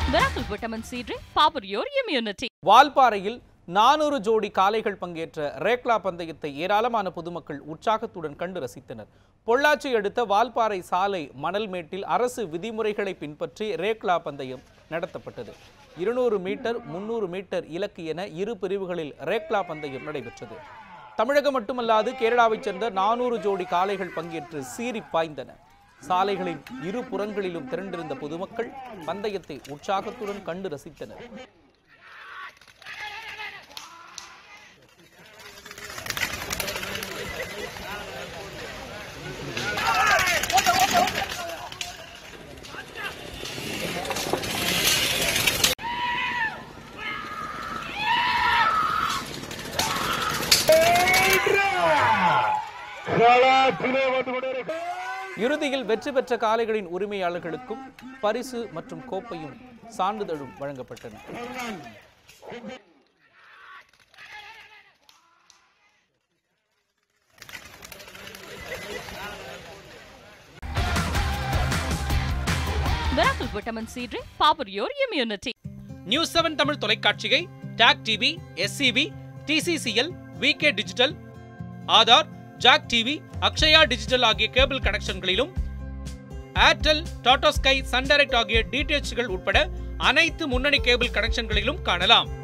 Miracle Vitamin C Drink, power your immunity. வால்பாறையில் நானூறு ஜோடி காளைகள் பங்கேற்ற ரேக்லா பந்தயத்தை ஏராளமான பொதுமக்கள் உற்சாகத்துடன் கண்டு ரசித்தனர் பொள்ளாச்சி அடுத்த வால்பாறை சாலை மணல்மேட்டில் அரசு விதிமுறைகளை பின்பற்றி ரேக்லா பந்தயம் நடத்தப்பட்டது இருநூறு மீட்டர் முன்னூறு மீட்டர் இலக்கு என இரு பிரிவுகளில் ரேக்லா பந்தயம் நடைபெற்றது தமிழகம் மட்டுமல்லாது கேரளாவைச் சேர்ந்த நானூறு ஜோடி காளைகள் பங்கேற்று சீறி பாய்ந்தன சாலைகளின் இரு புறங்களிலும் திரண்டிருந்த பொதுமக்கள் பந்தயத்தை உற்சாகத்துடன் கண்டு ரசித்தனர் களத்திலே வந்து கொண்டிருக்க இறுதியில் வெற்றி பெற்ற காளைகளின் உரிமையாளர்களுக்கும் பரிசு மற்றும் கோப்பையும் சான்றிதழும் வழங்கப்பட்டன Miracle Vitamin C Drink, power your immunity. News seven Tamil தொலைக்காட்சியை டாக் TV SCV TCCL VK digital Aadhaar ஜாக் டிவி அக்ஷயா டிஜிட்டல் ஆகிய கேபிள் கனெக்ஷன்களிலும் Airtel Tata Sky Sun Direct ஆகிய டிடிஎச்கள் உட்பட அனைத்து முன்னணி கேபிள் கனெக்ஷன்களிலும் காணலாம்